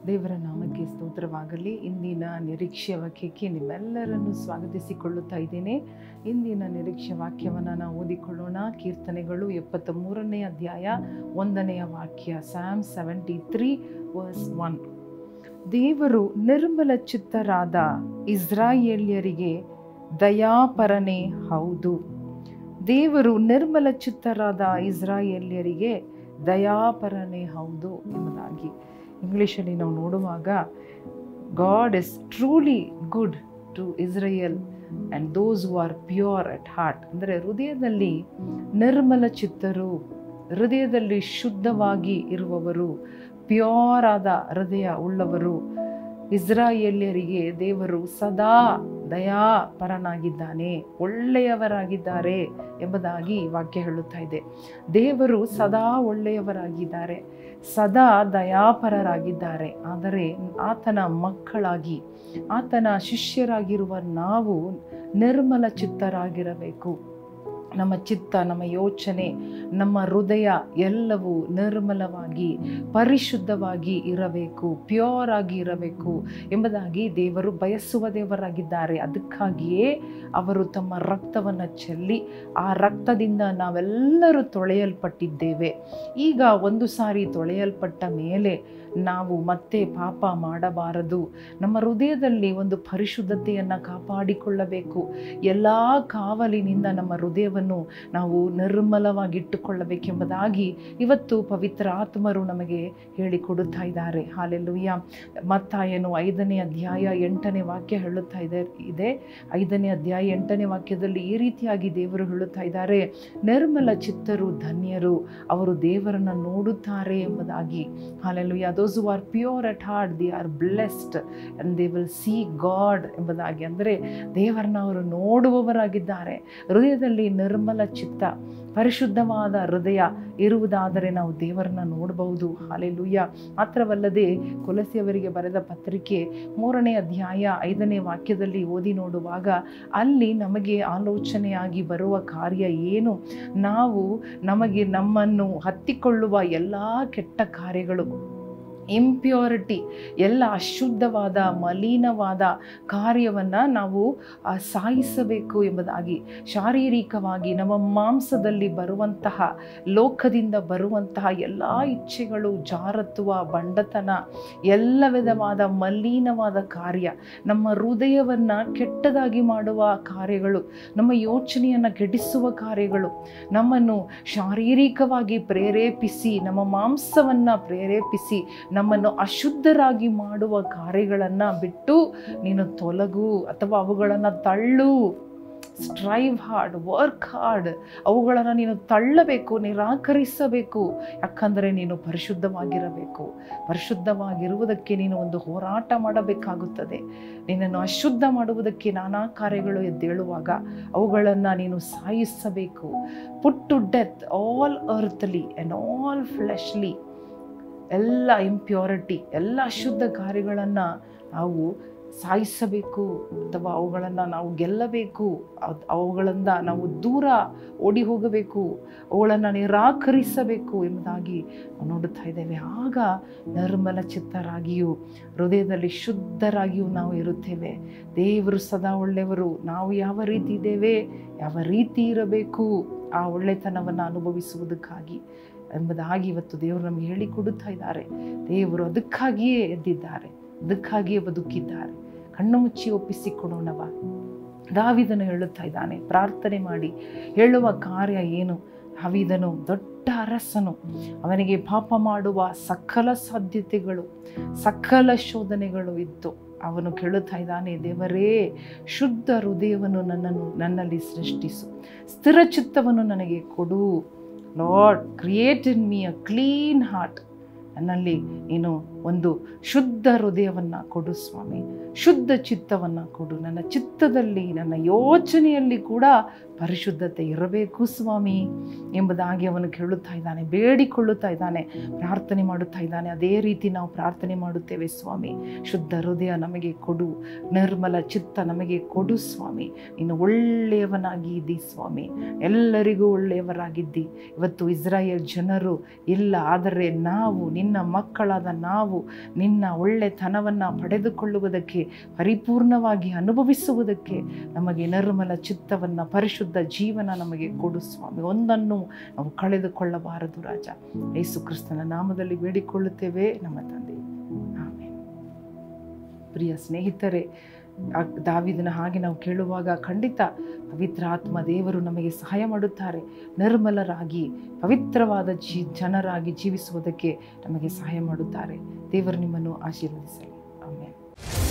ದೇವರ ನಾಮಕ್ಕೆ ಸ್ತೋತ್ರವಾಗಲಿ ಇಂದಿನ ನಿರೀಕ್ಷೆ ವಾಕ್ಯಕ್ಕೆ ನಿಮ್ಮೆಲ್ಲರನ್ನು ಸ್ವಾಗತಿಸಿಕೊಳ್ಳುತ್ತಾ ಇದ್ದೇನೆ ಇಂದಿನ ನಿರೀಕ್ಷೆ ವಾಕ್ಯವನ್ನು ನಾವು ಓದಿಕೊಳ್ಳೋಣ ಕೀರ್ತನೆಗಳು ಎಪ್ಪತ್ತ ಮೂರನೇ ಅಧ್ಯಾಯ ಒಂದನೆಯ ವಾಕ್ಯ psalm seventy three verse one ದೇವರು ನಿರ್ಮಲ ಚಿತ್ತರಾದ ಇಸ್ರಾಯೇಲ್ಯರಿಗೆ ದಯಾಪರನೇ ಹೌದು ದೇವರು ನಿರ್ಮಲ ಚಿತ್ತರಾದ ಇಸ್ರಾಯೇಲ್ಯರಿಗೆ ದಯಾಪರನೇ ಹೌದು ಎಂಬುದಾಗಿ ಇಂಗ್ಲೀಷಲ್ಲಿ ನಾವು ನೋಡುವಾಗ God is truly good to Israel and those who are pure at heart ಅಂದರೆ ಹೃದಯದಲ್ಲಿ ನಿರ್ಮಲ ಚಿತ್ತರು ಹೃದಯದಲ್ಲಿ ಶುದ್ಧವಾಗಿ ಇರುವವರು ಪ್ಯೂರ್ ಆದ ಹೃದಯ ಉಳ್ಳವರು ಇಸ್ರಾಯೇಲ್ಯರಿಗೆ ದೇವರು ಸದಾ ದಯಾಪರನಾಗಿದ್ದಾನೆ ಒಳ್ಳೆಯವರಾಗಿದ್ದಾರೆ ಎಂಬುದಾಗಿ ವಾಕ್ಯ ಹೇಳುತ್ತಾ ಇದೆ ದೇವರು ಸದಾ ಒಳ್ಳೆಯವರಾಗಿದ್ದಾರೆ ಸದಾ ದಯಾಪರರಾಗಿದ್ದಾರೆ ಆದರೆ ಆತನ ಮಕ್ಕಳಾಗಿ ಆತನ ಶಿಷ್ಯರಾಗಿರುವ ನಾವು ನಿರ್ಮಲ ಚಿತ್ತರಾಗಿರಬೇಕು ನಮ್ಮ ಚಿತ್ತ ನಮ್ಮ ಯೋಚನೆ ನಮ್ಮ ಹೃದಯ ಎಲ್ಲವೂ ನಿರ್ಮಲವಾಗಿ ಪರಿಶುದ್ಧವಾಗಿ ಇರಬೇಕು ಪ್ಯೂರ್ ಆಗಿ ಇರಬೇಕು ಎಂಬುದಾಗಿ ದೇವರು ಬಯಸುವ ದೇವರಾಗಿದ್ದಾರೆ ಅದಕ್ಕಾಗಿಯೇ ಅವರು ತಮ್ಮ ರಕ್ತವನ್ನು ಚೆಲ್ಲಿ ಆ ರಕ್ತದಿಂದ ನಾವೆಲ್ಲರೂ ತೊಳೆಯಲ್ಪಟ್ಟಿದ್ದೇವೆ ಈಗ ಒಂದು ಸಾರಿ ತೊಳೆಯಲ್ಪಟ್ಟ ಮೇಲೆ ನಾವು ಮತ್ತೆ ಪಾಪ ಮಾಡಬಾರದು ನಮ್ಮ ಹೃದಯದಲ್ಲಿ ಒಂದು ಪರಿಶುದ್ಧತೆಯನ್ನು ಕಾಪಾಡಿಕೊಳ್ಳಬೇಕು ಎಲ್ಲ ಕಾವಲಿನಿಂದ ನಮ್ಮ ಹೃದಯವನ್ನು ನಾವು ನಿರ್ಮಲವಾಗಿಟ್ಟುಕೊಳ್ಳಬೇಕೆಂಬುದಾಗಿ ಇವತ್ತು ಪವಿತ್ರ ಆತ್ಮರು ನಮಗೆ ಹೇಳಿಕೊಡುತ್ತಾ ಇದ್ದಾರೆ ಹಾಲೆಲ್ಲುಯ್ಯ ಮತ್ತಾಯನು ಐದನೇ ಅಧ್ಯಾಯ ಎಂಟನೇ ವಾಕ್ಯ ಹೇಳುತ್ತಾ ಇದೆ ಇದೆ ಐದನೇ ಅಧ್ಯಾಯ ಎಂಟನೇ ವಾಕ್ಯದಲ್ಲಿ ಈ ರೀತಿಯಾಗಿ ದೇವರು ಹೇಳುತ್ತಾ ಇದ್ದಾರೆ ನಿರ್ಮಲ ಚಿತ್ತರು ಧನ್ಯರು ಅವರು ದೇವರನ್ನು ನೋಡುತ್ತಾರೆ ಎಂಬುದಾಗಿ hallelujah those who are pure at heart the are blessed and they will see God ಎಂಬುದಾಗಿ ಅಂದರೆ ದೇವರನ್ನ ಅವರು ನೋಡುವವರಾಗಿದ್ದಾರೆ ಹೃದಯದಲ್ಲಿ ನಿರ್ಮಲ ಚಿತ್ತ ಪರಿಶುದ್ಧವಾದ ಹೃದಯ ಇರುವುದಾದರೆ ನಾವು ದೇವರನ್ನ ನೋಡಬಹುದು ಹಾಲೆಲುಯ್ಯ ಮಾತ್ರವಲ್ಲದೆ ಕೊಲಸಿಯವರಿಗೆ ಬರೆದ ಪತ್ರಿಕೆ ಮೂರನೇ ಅಧ್ಯಾಯ ಐದನೇ ವಾಕ್ಯದಲ್ಲಿ ಓದಿ ನೋಡುವಾಗ ಅಲ್ಲಿ ನಮಗೆ ಆಲೋಚನೆಯಾಗಿ ಬರುವ ಕಾರ್ಯ ಏನು ನಾವು ನಮಗೆ ನಮ್ಮನ್ನು ಹತ್ತಿಕೊಳ್ಳುವ ಎಲ್ಲ ಕೆಟ್ಟ ಕಾರ್ಯಗಳು ಇಂಪ್ಯೂರಿಟಿ ಎಲ್ಲ ಅಶುದ್ಧವಾದ ಮಲಿನವಾದ ಕಾರ್ಯವನ್ನು ನಾವು ಸಾಯಿಸಬೇಕು ಎಂಬುದಾಗಿ ಶಾರೀರಿಕವಾಗಿ ನಮ್ಮ ಮಾಂಸದಲ್ಲಿ ಬರುವಂತಹ ಲೋಕದಿಂದ ಬರುವಂತಹ ಎಲ್ಲ ಇಚ್ಛೆಗಳು ಜಾರತ್ವ ಬಂಡತನ ಎಲ್ಲ ವಿಧವಾದ ಮಲಿನವಾದ ಕಾರ್ಯ ನಮ್ಮ ಹೃದಯವನ್ನು ಕೆಟ್ಟದಾಗಿ ಮಾಡುವ ಕಾರ್ಯಗಳು ನಮ್ಮ ಯೋಚನೆಯನ್ನು ಕೆಡಿಸುವ ಕಾರ್ಯಗಳು ನಮ್ಮನ್ನು ಶಾರೀರಿಕವಾಗಿ ಪ್ರೇರೇಪಿಸಿ ನಮ್ಮ ಮಾಂಸವನ್ನು ಪ್ರೇರೇಪಿಸಿ ನಮ್ಮನ್ನು ಅಶುದ್ಧರಾಗಿ ಮಾಡುವ ಕಾರ್ಯಗಳನ್ನು ಬಿಟ್ಟು ನೀನು ತೊಲಗು ಅಥವಾ ಅವುಗಳನ್ನು ತಳ್ಳು ಸ್ಟ್ರೈವ್ ಹಾರ್ಡ್ ವರ್ಕ್ ಹಾರ್ಡ್ ಅವುಗಳನ್ನು ನೀನು ತಳ್ಳಬೇಕು ನಿರಾಕರಿಸಬೇಕು ಯಾಕಂದರೆ ನೀನು ಪರಿಶುದ್ಧವಾಗಿರಬೇಕು ಪರಿಶುದ್ಧವಾಗಿರುವುದಕ್ಕೆ ನೀನು ಒಂದು ಹೋರಾಟ ಮಾಡಬೇಕಾಗುತ್ತದೆ ನಿನ್ನನ್ನು ಅಶುದ್ಧ ಮಾಡುವುದಕ್ಕೆ ನಾನಾ ಕಾರ್ಯಗಳು ಎದ್ದೇಳುವಾಗ ಅವುಗಳನ್ನು ನೀನು ಸಾಯಿಸಬೇಕು put to death all earthly and all fleshly ಎಲ್ಲ ಇಂಪ್ಯೂರಿಟಿ ಎಲ್ಲ ಅಶುದ್ಧ ಕಾರ್ಯಗಳನ್ನು ನಾವು ಸಾಯಿಸಬೇಕು ಅಥವಾ ಅವುಗಳನ್ನು ನಾವು ಗೆಲ್ಲಬೇಕು ಅವುಗಳಿಂದ ನಾವು ದೂರ ಓಡಿ ಹೋಗಬೇಕು ಅವುಗಳನ್ನು ನಿರಾಕರಿಸಬೇಕು ಎಂಬುದಾಗಿ ನಾವು ನೋಡುತ್ತಾ ಇದ್ದೇವೆ ಆಗ ನಿರ್ಮಲ ಚಿತ್ತರಾಗಿಯೂ ಹೃದಯದಲ್ಲಿ ಶುದ್ಧರಾಗಿಯೂ ನಾವು ಇರುತ್ತೇವೆ ದೇವರು ಸದಾ ಒಳ್ಳೆಯವರು ನಾವು ಯಾವ ರೀತಿ ಇದ್ದೇವೆ ಯಾವ ರೀತಿ ಇರಬೇಕು ಆ ಒಳ್ಳೆತನವನ್ನು ಅನುಭವಿಸುವುದಕ್ಕಾಗಿ ಎಂಬುದಾಗಿ ಇವತ್ತು ದೇವರು ನಮಗೆ ಹೇಳಿಕೊಡುತ್ತಾ ಇದ್ದಾರೆ ದೇವರು ಅದಕ್ಕಾಗಿಯೇ ಎದ್ದಿದ್ದಾರೆ ಅದಕ್ಕಾಗಿಯೇ ಬದುಕಿದ್ದಾರೆ ಕಣ್ಣು ಮುಚ್ಚಿ ಒಪ್ಪಿಸಿಕೊಡೋಣವ ದಾವಿದನು ಹೇಳುತ್ತಾ ಇದ್ದಾನೆ ಪ್ರಾರ್ಥನೆ ಮಾಡಿ ಹೇಳುವ ಕಾರ್ಯ ಏನು ಹವಿದನು ದೊಡ್ಡ ಅರಸನು ಅವನಿಗೆ ಪಾಪ ಮಾಡುವ ಸಕಲ ಸಾಧ್ಯತೆಗಳು ಸಕಲ ಶೋಧನೆಗಳು ಇತ್ತು ಅವನು ಕೇಳುತ್ತಾ ಇದ್ದಾನೆ ದೇವರೇ ಶುದ್ಧ ಹೃದಯವನ್ನು ನನ್ನನ್ನು ನನ್ನಲ್ಲಿ ಸೃಷ್ಟಿಸು ಸ್ಥಿರ ಚಿತ್ತವನ್ನು ನನಗೆ ಕೊಡು Lord create in me a clean heart ನನ್ನಲ್ಲಿ ನೀನು ಒಂದು ಶುದ್ಧ ಹೃದಯವನ್ನು ಕೊಡು ಸ್ವಾಮಿ ಶುದ್ಧ ಚಿತ್ತವನ್ನು ಕೊಡು ನನ್ನ ಚಿತ್ತದಲ್ಲಿ ನನ್ನ ಯೋಚನೆಯಲ್ಲಿ ಕೂಡ ಪರಿಶುದ್ಧತೆ ಇರಬೇಕು ಸ್ವಾಮಿ ಎಂಬುದಾಗಿ ಅವನು ಕೇಳುತ್ತಾ ಇದ್ದಾನೆ ಬೇಡಿಕೊಳ್ಳುತ್ತಾ ಇದ್ದಾನೆ ಪ್ರಾರ್ಥನೆ ಮಾಡುತ್ತಾ ಇದ್ದಾನೆ ಅದೇ ರೀತಿ ನಾವು ಪ್ರಾರ್ಥನೆ ಮಾಡುತ್ತೇವೆ ಸ್ವಾಮಿ ಶುದ್ಧ ಹೃದಯ ನಮಗೆ ಕೊಡು ನಿರ್ಮಲ ಚಿತ್ತ ನಮಗೆ ಕೊಡು ಸ್ವಾಮಿ ನೀನು ಒಳ್ಳೆಯವನಾಗಿ ಇದ್ದಿ ಸ್ವಾಮಿ ಎಲ್ಲರಿಗೂ ಒಳ್ಳೆಯವರಾಗಿದ್ದಿ ಇವತ್ತು ಇಸ್ರಾಯೇಲ್ ಜನರು ಇಲ್ಲ ಆದರೆ ನಾವು ನಿನ್ನ ಮಕ್ಕಳಾದ ನಾವು ನಿನ್ನ ಒಳ್ಳೆತನವನ್ನು ಪಡೆದುಕೊಳ್ಳುವುದಕ್ಕೆ ಪರಿಪೂರ್ಣವಾಗಿ ಅನುಭವಿಸುವುದಕ್ಕೆ ನಮಗೆ ನಿರ್ಮಲ ಚಿತ್ತವನ್ನು ಪರಿಶುದ್ಧ ಜೀವನ ನಮಗೆ ಕೊಡು ಸ್ವಾಮಿ ಒಂದನ್ನು ನಾವು ಕಳೆದುಕೊಳ್ಳಬಾರದು ರಾಜ ಯೇಸು ಕ್ರಿಸ್ತನ ನಾಮದಲ್ಲಿ ಬೇಡಿಕೊಳ್ಳುತ್ತೇವೆ ನಮ್ಮ ತಂದೆ ಆಮೇಲೆ ಪ್ರಿಯ ಸ್ನೇಹಿತರೆ ಆ ದಾವಿದನ ಹಾಗೆ ನಾವು ಕೇಳುವಾಗ ಖಂಡಿತ ಪವಿತ್ರ ಆತ್ಮ ದೇವರು ನಮಗೆ ಸಹಾಯ ಮಾಡುತ್ತಾರೆ ನಿರ್ಮಲರಾಗಿ ಪವಿತ್ರವಾದ ಜೀ ಜನರಾಗಿ ಜೀವಿಸುವುದಕ್ಕೆ ನಮಗೆ ಸಹಾಯ ಮಾಡುತ್ತಾರೆ ದೇವರು ನಿಮ್ಮನ್ನು ಆಶೀರ್ವದಿಸಲಿ ಆಮೇಲೆ